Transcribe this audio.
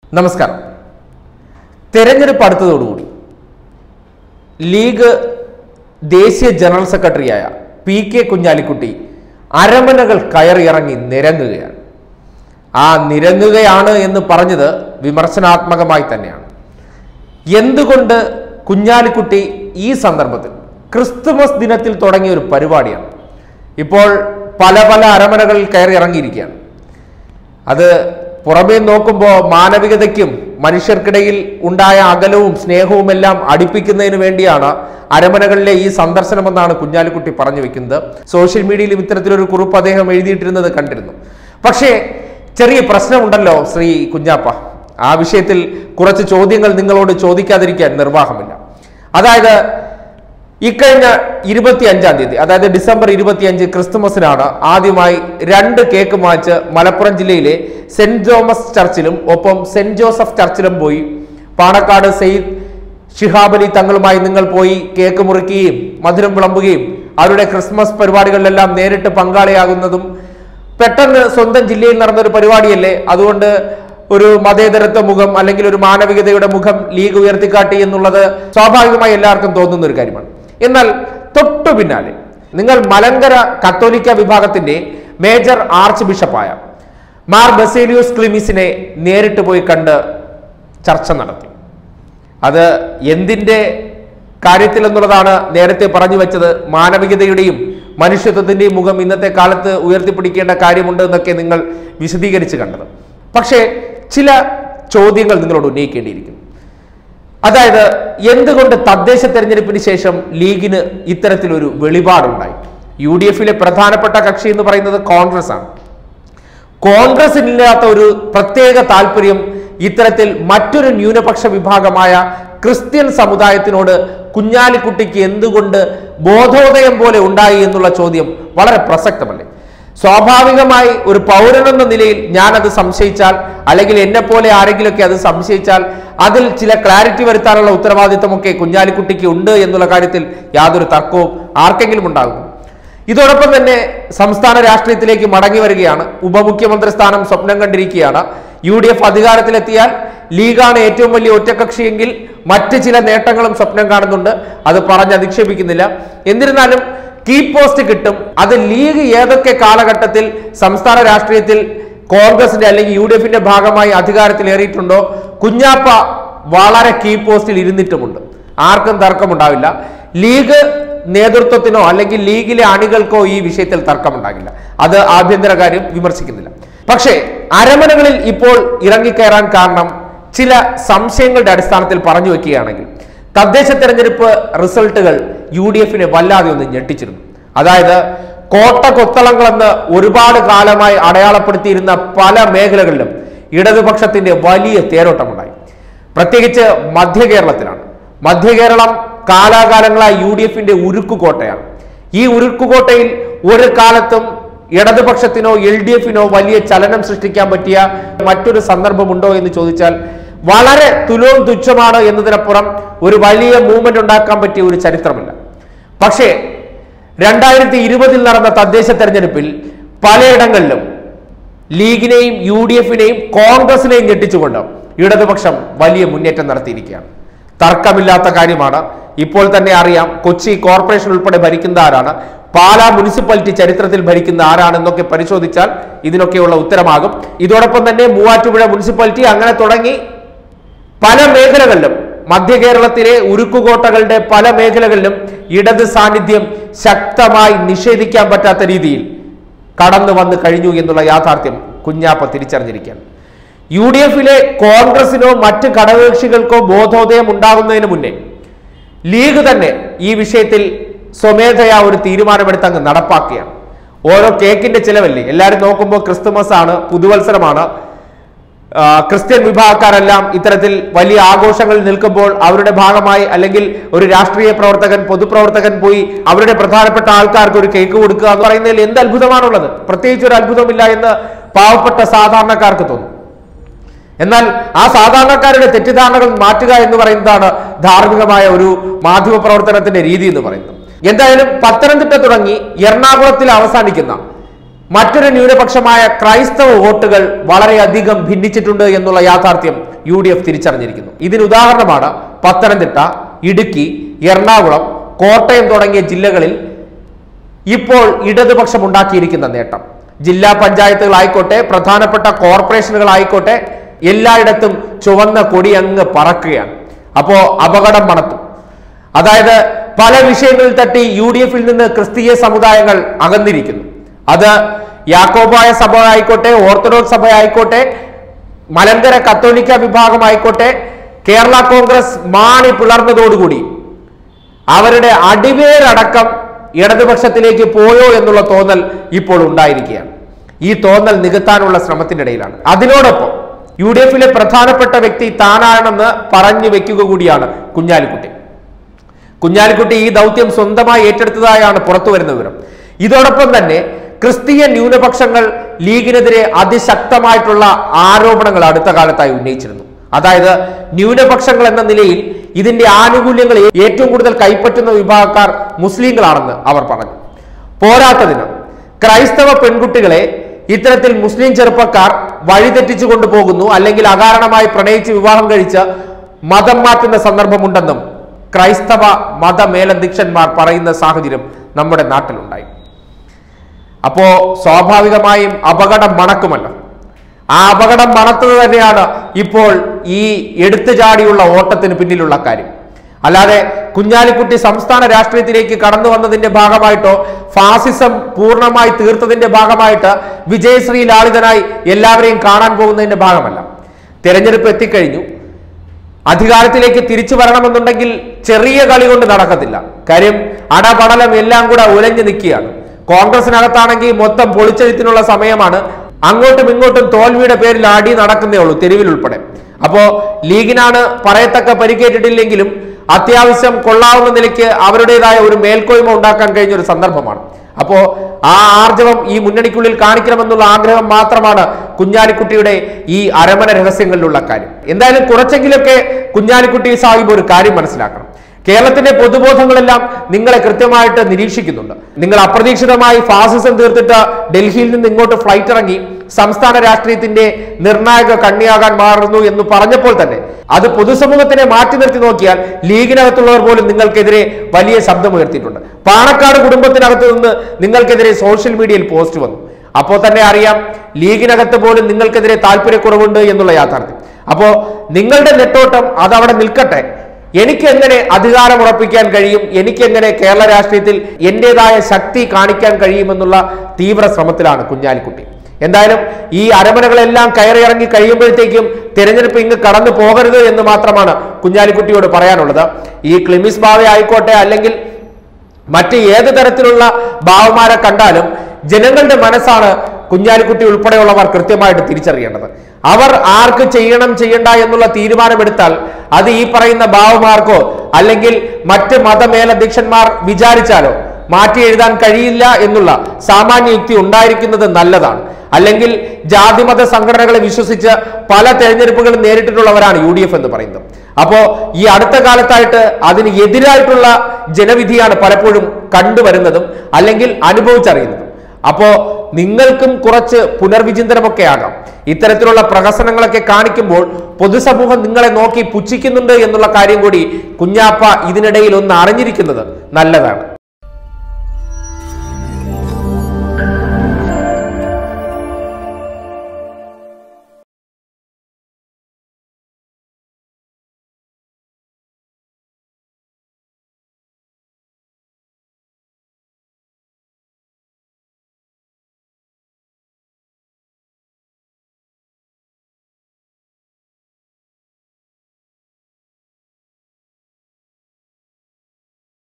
നമസ്കാരം തെരഞ്ഞെടുപ്പ് അടുത്തതോടുകൂടി ലീഗ് ദേശീയ ജനറൽ സെക്രട്ടറിയായ പി കെ കുഞ്ഞാലിക്കുട്ടി അരമനകൾ കയറിയിറങ്ങി നിരങ്ങുകയാണ് ആ നിരങ്ങുകയാണ് എന്ന് പറഞ്ഞത് വിമർശനാത്മകമായി തന്നെയാണ് എന്തുകൊണ്ട് കുഞ്ഞാലിക്കുട്ടി ഈ സന്ദർഭത്തിൽ ക്രിസ്തുമസ് ദിനത്തിൽ തുടങ്ങിയ ഒരു പരിപാടിയാണ് ഇപ്പോൾ പല പല അരമനകളിൽ കയറി ഇറങ്ങിയിരിക്കുകയാണ് അത് പുറമേ നോക്കുമ്പോൾ മാനവികതയ്ക്കും മനുഷ്യർക്കിടയിൽ ഉണ്ടായ അകലവും സ്നേഹവും എല്ലാം അടുപ്പിക്കുന്നതിന് വേണ്ടിയാണ് അരമനകളിലെ ഈ സന്ദർശനമെന്നാണ് കുഞ്ഞാലിക്കുട്ടി പറഞ്ഞു വെക്കുന്നത് സോഷ്യൽ മീഡിയയിലും ഇത്തരത്തിലൊരു കുറിപ്പ് അദ്ദേഹം എഴുതിയിട്ടിരുന്നത് കണ്ടിരുന്നു പക്ഷേ ചെറിയ പ്രശ്നമുണ്ടല്ലോ ശ്രീ കുഞ്ഞാപ്പ ആ വിഷയത്തിൽ കുറച്ച് ചോദ്യങ്ങൾ നിങ്ങളോട് ചോദിക്കാതിരിക്കാൻ നിർവാഹമില്ല അതായത് ഇക്കഴിഞ്ഞ ഇരുപത്തി അഞ്ചാം തീയതി അതായത് ഡിസംബർ ഇരുപത്തിയഞ്ച് ക്രിസ്തുമസിനാണ് ആദ്യമായി രണ്ട് കേക്ക് മാച്ച് മലപ്പുറം ജില്ലയിലെ സെന്റ് തോമസ് ചർച്ചിലും ഒപ്പം സെന്റ് ജോസഫ് ചർച്ചിലും പോയി പാണക്കാട് സെയ്ദ് ഷിഹാബ് അലി തങ്ങളുമായി നിങ്ങൾ പോയി കേക്ക് മുറിക്കുകയും മധുരം വിളമ്പുകയും അവരുടെ ക്രിസ്മസ് പരിപാടികളിലെല്ലാം നേരിട്ട് പങ്കാളിയാകുന്നതും പെട്ടെന്ന് സ്വന്തം ജില്ലയിൽ നടന്ന ഒരു പരിപാടിയല്ലേ അതുകൊണ്ട് ഒരു മതേതരത്വ മുഖം അല്ലെങ്കിൽ ഒരു മാനവികതയുടെ മുഖം ലീഗ് ഉയർത്തിക്കാട്ടി എന്നുള്ളത് സ്വാഭാവികമായി എല്ലാവർക്കും തോന്നുന്ന ഒരു കാര്യമാണ് എന്നാൽ തൊട്ടു പിന്നാലെ നിങ്ങൾ മലങ്കര കത്തോലിക്ക വിഭാഗത്തിന്റെ മേജർ ആർച്ച് ബിഷപ്പായ മാർ ബസേലിയോസ് ക്ലിമിസിനെ നേരിട്ട് പോയി കണ്ട് ചർച്ച നടത്തി അത് എന്തിന്റെ കാര്യത്തിൽ എന്നുള്ളതാണ് നേരത്തെ പറഞ്ഞു വെച്ചത് മാനവികതയുടെയും മനുഷ്യത്വത്തിന്റെയും മുഖം ഇന്നത്തെ കാലത്ത് ഉയർത്തിപ്പിടിക്കേണ്ട കാര്യമുണ്ട് എന്നൊക്കെ നിങ്ങൾ വിശദീകരിച്ച് കണ്ടത് പക്ഷേ ചില ചോദ്യങ്ങൾ നിങ്ങളോട് ഉന്നയിക്കേണ്ടിയിരിക്കുന്നു അതായത് എന്തുകൊണ്ട് തദ്ദേശ തെരഞ്ഞെടുപ്പിന് ശേഷം ലീഗിന് ഇത്തരത്തിലൊരു വെളിപാടുണ്ടായി യു ഡി എഫിലെ പ്രധാനപ്പെട്ട കക്ഷി എന്ന് പറയുന്നത് കോൺഗ്രസ് ആണ് കോൺഗ്രസിനില്ലാത്ത ഒരു പ്രത്യേക താല്പര്യം ഇത്തരത്തിൽ മറ്റൊരു ന്യൂനപക്ഷ വിഭാഗമായ ക്രിസ്ത്യൻ സമുദായത്തിനോട് കുഞ്ഞാലിക്കുട്ടിക്ക് എന്തുകൊണ്ട് ബോധോദയം പോലെ ഉണ്ടായി എന്നുള്ള ചോദ്യം വളരെ പ്രസക്തമല്ലേ സ്വാഭാവികമായി ഒരു പൗരനെന്ന നിലയിൽ ഞാനത് സംശയിച്ചാൽ അല്ലെങ്കിൽ എന്നെ പോലെ ആരെങ്കിലുമൊക്കെ അത് സംശയിച്ചാൽ അതിൽ ചില ക്ലാരിറ്റി വരുത്താനുള്ള ഉത്തരവാദിത്തമൊക്കെ കുഞ്ഞാലിക്കുട്ടിക്ക് ഉണ്ട് എന്നുള്ള കാര്യത്തിൽ യാതൊരു തർക്കവും ആർക്കെങ്കിലും ഉണ്ടാകും ഇതോടൊപ്പം തന്നെ സംസ്ഥാന രാഷ്ട്രീയത്തിലേക്ക് മടങ്ങി വരികയാണ് ഉപമുഖ്യമന്ത്രി സ്ഥാനം സ്വപ്നം കണ്ടിരിക്കുകയാണ് യു ഡി എഫ് അധികാരത്തിലെത്തിയാൽ ലീഗാണ് ഏറ്റവും വലിയ ഒറ്റകക്ഷിയെങ്കിൽ മറ്റ് ചില നേട്ടങ്ങളും സ്വപ്നം കാണുന്നുണ്ട് അത് പറഞ്ഞ് അധിക്ഷേപിക്കുന്നില്ല എന്നിരുന്നാലും കീ പോസ്റ്റ് കിട്ടും അത് ലീഗ് ഏതൊക്കെ കാലഘട്ടത്തിൽ സംസ്ഥാന രാഷ്ട്രീയത്തിൽ കോൺഗ്രസിന്റെ അല്ലെങ്കിൽ യു ഡി എഫിന്റെ ഭാഗമായി അധികാരത്തിലേറിയിട്ടുണ്ടോ കുഞ്ഞാപ്പ വളരെ കീ പോസ്റ്റിൽ ഇരുന്നിട്ടുമുണ്ട് ആർക്കും തർക്കമുണ്ടാവില്ല ലീഗ് നേതൃത്വത്തിനോ അല്ലെങ്കിൽ ലീഗിലെ അണികൾക്കോ ഈ വിഷയത്തിൽ തർക്കമുണ്ടാകില്ല അത് ആഭ്യന്തര കാര്യം വിമർശിക്കുന്നില്ല പക്ഷേ അരമനകളിൽ ഇപ്പോൾ ഇറങ്ങിക്കയറാൻ കാരണം ചില സംശയങ്ങളുടെ അടിസ്ഥാനത്തിൽ പറഞ്ഞു വെക്കുകയാണെങ്കിൽ തദ്ദേശ തെരഞ്ഞെടുപ്പ് റിസൾട്ടുകൾ യു ഡി എഫിനെ വല്ലാതെ ഒന്ന് ഞെട്ടിച്ചിരുന്നു അതായത് കോട്ട കൊത്തളങ്ങളെന്ന് ഒരുപാട് കാലമായി അടയാളപ്പെടുത്തിയിരുന്ന പല മേഖലകളിലും ഇടതുപക്ഷത്തിന്റെ വലിയ തേരോട്ടമുണ്ടായി പ്രത്യേകിച്ച് മധ്യ കേരളത്തിലാണ് മധ്യ കേരളം കാലാകാലങ്ങളായി യു ഡി എഫിന്റെ ഉരുക്കുകോട്ടയാണ് ഈ ഉരുക്കുകോട്ടയിൽ ഒരു കാലത്തും ഇടതുപക്ഷത്തിനോ എൽ ഡി എഫിനോ വലിയ ചലനം സൃഷ്ടിക്കാൻ പറ്റിയ മറ്റൊരു സന്ദർഭമുണ്ടോ എന്ന് ചോദിച്ചാൽ വളരെ തുലവും തുച്ഛമാണ് എന്നതിനപ്പുറം ഒരു വലിയ മൂവ്മെന്റ് ഉണ്ടാക്കാൻ പറ്റിയ ഒരു ചരിത്രമില്ല പക്ഷേ രണ്ടായിരത്തി ഇരുപതിൽ നടന്ന തദ്ദേശ തെരഞ്ഞെടുപ്പിൽ പലയിടങ്ങളിലും ലീഗിനെയും യു ഡി എഫിനെയും കോൺഗ്രസിനെയും ഞെട്ടിച്ചുകൊണ്ട് ഇടതുപക്ഷം വലിയ മുന്നേറ്റം നടത്തിയിരിക്കുകയാണ് തർക്കമില്ലാത്ത കാര്യമാണ് ഇപ്പോൾ തന്നെ അറിയാം കൊച്ചി കോർപ്പറേഷൻ ഉൾപ്പെടെ ഭരിക്കുന്ന ആരാണ് പാലാ മുനിസിപ്പാലിറ്റി ചരിത്രത്തിൽ ഭരിക്കുന്ന ആരാണെന്നൊക്കെ പരിശോധിച്ചാൽ ഇതിനൊക്കെയുള്ള ഉത്തരമാകും ഇതോടൊപ്പം തന്നെ മൂവാറ്റുപുഴ മുനിസിപ്പാലിറ്റി അങ്ങനെ തുടങ്ങി പല മേഖലകളിലും മധ്യ കേരളത്തിലെ ഉരുക്കുകോട്ടകളുടെ പല മേഖലകളിലും ഇടത് സാന്നിധ്യം ശക്തമായി നിഷേധിക്കാൻ പറ്റാത്ത രീതിയിൽ കടന്നു വന്ന് കഴിഞ്ഞു എന്നുള്ള യാഥാർത്ഥ്യം കുഞ്ഞാപ്പ തിരിച്ചറിഞ്ഞിരിക്കുകയാണ് യു ഡി എഫിലെ കോൺഗ്രസിനോ മറ്റ് ഘടകകക്ഷികൾക്കോ ബോധോദയം ഉണ്ടാകുന്നതിന് മുന്നേ ലീഗ് തന്നെ ഈ വിഷയത്തിൽ സ്വമേധയാ ഒരു തീരുമാനമെടുത്ത് അങ്ങ് നടപ്പാക്കുകയാണ് ഓരോ കേക്കിന്റെ ചിലവല്ലേ എല്ലാവരും നോക്കുമ്പോൾ ക്രിസ്തുമസ് ആണ് പുതുവത്സരമാണ് ആ, ക്രിസ്ത്യൻ വിഭാഗക്കാരെല്ലാം ഇത്തരത്തിൽ വലിയ ആഘോഷങ്ങളിൽ നിൽക്കുമ്പോൾ അവരുടെ ഭാഗമായി അല്ലെങ്കിൽ ഒരു രാഷ്ട്രീയ പ്രവർത്തകൻ പൊതുപ്രവർത്തകൻ പോയി അവരുടെ പ്രധാനപ്പെട്ട ആൾക്കാർക്ക് ഒരു കേക്ക് കൊടുക്കുക എന്ന് പറയുന്നതിൽ എന്ത് അത്ഭുതമാണുള്ളത് പ്രത്യേകിച്ച് ഒരു അത്ഭുതമില്ല എന്ന് പാവപ്പെട്ട സാധാരണക്കാർക്ക് തോന്നും എന്നാൽ ആ സാധാരണക്കാരുടെ തെറ്റിദ്ധാരണകൾ മാറ്റുക എന്ന് പറയുന്നതാണ് ധാർമ്മികമായ ഒരു മാധ്യമ പ്രവർത്തനത്തിന്റെ രീതി എന്ന് പറയുന്നത് എന്തായാലും പത്തനംതിട്ട തുടങ്ങി എറണാകുളത്തിൽ അവസാനിക്കുന്ന മറ്റൊരു ന്യൂനപക്ഷമായ ക്രൈസ്തവ വോട്ടുകൾ വളരെയധികം ഭിന്നിച്ചിട്ടുണ്ട് എന്നുള്ള യാഥാർത്ഥ്യം യു ഡി എഫ് തിരിച്ചറിഞ്ഞിരിക്കുന്നു ഇതിന് ഉദാഹരണമാണ് പത്തനംതിട്ട ഇടുക്കി എറണാകുളം കോട്ടയം തുടങ്ങിയ ജില്ലകളിൽ ഇപ്പോൾ ഇടതുപക്ഷം ഉണ്ടാക്കിയിരിക്കുന്ന നേട്ടം ജില്ലാ പഞ്ചായത്തുകളായിക്കോട്ടെ പ്രധാനപ്പെട്ട കോർപ്പറേഷനുകളായിക്കോട്ടെ എല്ലായിടത്തും ചുവന്ന കൊടി അങ്ങ് പറക്കുകയാണ് അപ്പോ അപകടം മണത്തും അതായത് പല വിഷയങ്ങളിൽ തട്ടി യു ഡി എഫിൽ നിന്ന് ക്രിസ്തീയ സമുദായങ്ങൾ അകന്നിരിക്കുന്നു അത് യാക്കോബായ സഭ ആയിക്കോട്ടെ ഓർത്തഡോക്സ് സഭ ആയിക്കോട്ടെ മലങ്കര കത്തോലിക്ക വിഭാഗമായിക്കോട്ടെ കേരള കോൺഗ്രസ് മാണി പിളർന്നതോടുകൂടി അവരുടെ അടിവേരടക്കം ഇടതുപക്ഷത്തിലേക്ക് പോയോ എന്നുള്ള തോന്നൽ ഇപ്പോൾ ഉണ്ടായിരിക്കുകയാണ് ഈ തോന്നൽ നികത്താനുള്ള ശ്രമത്തിനിടയിലാണ് അതിനോടൊപ്പം യു ഡി എഫിലെ പ്രധാനപ്പെട്ട വ്യക്തി താനാണെന്ന് പറഞ്ഞു വെക്കുക കൂടിയാണ് കുഞ്ഞാലിക്കുട്ടി കുഞ്ഞാലിക്കുട്ടി ഈ ദൗത്യം സ്വന്തമായി ഏറ്റെടുത്തതായാണ് പുറത്തു വരുന്ന വിവരം ഇതോടൊപ്പം തന്നെ ക്രിസ്തീയ ന്യൂനപക്ഷങ്ങൾ ലീഗിനെതിരെ അതിശക്തമായിട്ടുള്ള ആരോപണങ്ങൾ അടുത്ത കാലത്തായി ഉന്നയിച്ചിരുന്നു അതായത് ന്യൂനപക്ഷങ്ങൾ എന്ന നിലയിൽ ഇതിന്റെ ആനുകൂല്യങ്ങൾ ഏറ്റവും കൂടുതൽ കൈപ്പറ്റുന്ന വിഭാഗക്കാർ മുസ്ലിങ്ങളാണെന്ന് അവർ പറഞ്ഞു പോരാത്തതിന് ക്രൈസ്തവ പെൺകുട്ടികളെ ഇത്തരത്തിൽ മുസ്ലിം ചെറുപ്പക്കാർ വഴിതെറ്റിച്ചു കൊണ്ടുപോകുന്നു അല്ലെങ്കിൽ അകാരണമായി പ്രണയിച്ച് വിവാഹം കഴിച്ച് മതം മാറ്റുന്ന സന്ദർഭമുണ്ടെന്നും ക്രൈസ്തവ മതമേലധ്യക്ഷന്മാർ പറയുന്ന സാഹചര്യം നമ്മുടെ നാട്ടിലുണ്ടായി അപ്പോ സ്വാഭാവികമായും അപകടം മണക്കുമല്ലോ ആ അപകടം മണത്തത് തന്നെയാണ് ഇപ്പോൾ ഈ എടുത്തു ചാടിയുള്ള ഓട്ടത്തിന് പിന്നിലുള്ള കാര്യം അല്ലാതെ കുഞ്ഞാലിക്കുട്ടി സംസ്ഥാന രാഷ്ട്രീയത്തിലേക്ക് കടന്നു വന്നതിന്റെ ഭാഗമായിട്ടോ ഫാസിസം പൂർണ്ണമായി തീർത്തതിന്റെ ഭാഗമായിട്ട് വിജയശ്രീ ലാളിതനായി എല്ലാവരെയും കാണാൻ പോകുന്നതിന്റെ ഭാഗമല്ല തെരഞ്ഞെടുപ്പ് എത്തിക്കഴിഞ്ഞു അധികാരത്തിലേക്ക് തിരിച്ചു വരണമെന്നുണ്ടെങ്കിൽ ചെറിയ കളി കൊണ്ട് നടക്കത്തില്ല കാര്യം അടപടലം എല്ലാം കൂടെ ഉലഞ്ഞു നിൽക്കുകയാണ് കോൺഗ്രസിനകത്താണെങ്കിൽ മൊത്തം പൊളിച്ചെഴുത്തിനുള്ള സമയമാണ് അങ്ങോട്ടും ഇങ്ങോട്ടും തോൽവിയുടെ പേരിൽ അടി നടക്കുന്നേ ഉള്ളൂ തെരുവിൽ ഉൾപ്പെടെ അപ്പോ ലീഗിനാണ് പറയത്തക്ക പരിക്കേറ്റിട്ടില്ലെങ്കിലും അത്യാവശ്യം കൊള്ളാവുന്ന നിലയ്ക്ക് അവരുടേതായ ഒരു മേൽക്കോയ്മ ഉണ്ടാക്കാൻ കഴിഞ്ഞ ഒരു സന്ദർഭമാണ് അപ്പോ ആ ആർജവം ഈ മുന്നണിക്കുള്ളിൽ കാണിക്കണമെന്നുള്ള ആഗ്രഹം മാത്രമാണ് കുഞ്ഞാലിക്കുട്ടിയുടെ ഈ അരമന രഹസ്യങ്ങളിലുള്ള കാര്യം എന്തായാലും കുറച്ചെങ്കിലൊക്കെ കുഞ്ഞാലിക്കുട്ടി സാഹിബ് ഒരു കാര്യം മനസ്സിലാക്കണം കേരളത്തിന്റെ പൊതുബോധങ്ങളെല്ലാം നിങ്ങളെ കൃത്യമായിട്ട് നിരീക്ഷിക്കുന്നുണ്ട് നിങ്ങൾ അപ്രതീക്ഷിതമായി ഫാസിസം തീർത്തിട്ട് ഡൽഹിയിൽ നിന്ന് ഇങ്ങോട്ട് ഫ്ലൈറ്റ് ഇറങ്ങി സംസ്ഥാന രാഷ്ട്രീയത്തിന്റെ നിർണായക കണ്ണിയാകാൻ മാറുന്നു എന്ന് പറഞ്ഞപ്പോൾ തന്നെ അത് പൊതുസമൂഹത്തിനെ മാറ്റി നിർത്തി നോക്കിയാൽ ലീഗിനകത്തുള്ളവർ പോലും നിങ്ങൾക്കെതിരെ വലിയ ശബ്ദമുയർത്തിയിട്ടുണ്ട് പാണക്കാട് കുടുംബത്തിനകത്ത് നിന്ന് നിങ്ങൾക്കെതിരെ സോഷ്യൽ മീഡിയയിൽ പോസ്റ്റ് വന്നു അപ്പോൾ തന്നെ അറിയാം ലീഗിനകത്ത് പോലും നിങ്ങൾക്കെതിരെ താല്പര്യക്കുറവുണ്ട് എന്നുള്ള യാഥാർത്ഥ്യം അപ്പോ നിങ്ങളുടെ നെട്ടോട്ടം അതവിടെ നിൽക്കട്ടെ എനിക്ക് എങ്ങനെ അധികാരം ഉറപ്പിക്കാൻ കഴിയും എനിക്ക് എങ്ങനെ കേരള രാഷ്ട്രീയത്തിൽ എന്റേതായ ശക്തി കാണിക്കാൻ കഴിയുമെന്നുള്ള തീവ്ര ശ്രമത്തിലാണ് കുഞ്ഞാലിക്കുട്ടി എന്തായാലും ഈ അരമനകളെല്ലാം കയറി ഇറങ്ങി കഴിയുമ്പോഴത്തേക്കും തിരഞ്ഞെടുപ്പ് ഇങ്ങ് കടന്നു പോകരുത് എന്ന് മാത്രമാണ് കുഞ്ഞാലിക്കുട്ടിയോട് പറയാനുള്ളത് ഈ ക്ലിമിസ് ബാവ ആയിക്കോട്ടെ അല്ലെങ്കിൽ മറ്റ് ഏത് തരത്തിലുള്ള ഭാവമാരെ കണ്ടാലും ജനങ്ങളുടെ മനസ്സാണ് കുഞ്ഞാലിക്കുട്ടി ഉൾപ്പെടെയുള്ളവർ കൃത്യമായിട്ട് തിരിച്ചറിയേണ്ടത് അവർ ആർക്ക് ചെയ്യണം ചെയ്യണ്ട എന്നുള്ള തീരുമാനമെടുത്താൽ അത് ഈ പറയുന്ന ഭാവമാർക്കോ അല്ലെങ്കിൽ മറ്റ് മതമേലധ്യക്ഷന്മാർ വിചാരിച്ചാലോ മാറ്റി എഴുതാൻ കഴിയില്ല എന്നുള്ള സാമാന്യ യുക്തി ഉണ്ടായിരിക്കുന്നത് നല്ലതാണ് അല്ലെങ്കിൽ ജാതിമത സംഘടനകളെ വിശ്വസിച്ച് പല തെരഞ്ഞെടുപ്പുകളും നേരിട്ടിട്ടുള്ളവരാണ് യു ഡി എഫ് എന്ന് പറയുന്നത് അപ്പോ ഈ അടുത്ത കാലത്തായിട്ട് അതിന് എതിരായിട്ടുള്ള ജനവിധിയാണ് പലപ്പോഴും കണ്ടുവരുന്നതും അല്ലെങ്കിൽ അനുഭവിച്ചറിയുന്നതും അപ്പോ നിങ്ങൾക്കും കുറച്ച് പുനർവിചിന്തനമൊക്കെ ആകാം ഇത്തരത്തിലുള്ള പ്രഹസനങ്ങളൊക്കെ കാണിക്കുമ്പോൾ പൊതുസമൂഹം നിങ്ങളെ നോക്കി പുച്ഛിക്കുന്നുണ്ട് എന്നുള്ള കാര്യം കൂടി കുഞ്ഞാപ്പ ഇതിനിടയിൽ ഒന്ന് അറിഞ്ഞിരിക്കുന്നത് നല്ലതാണ്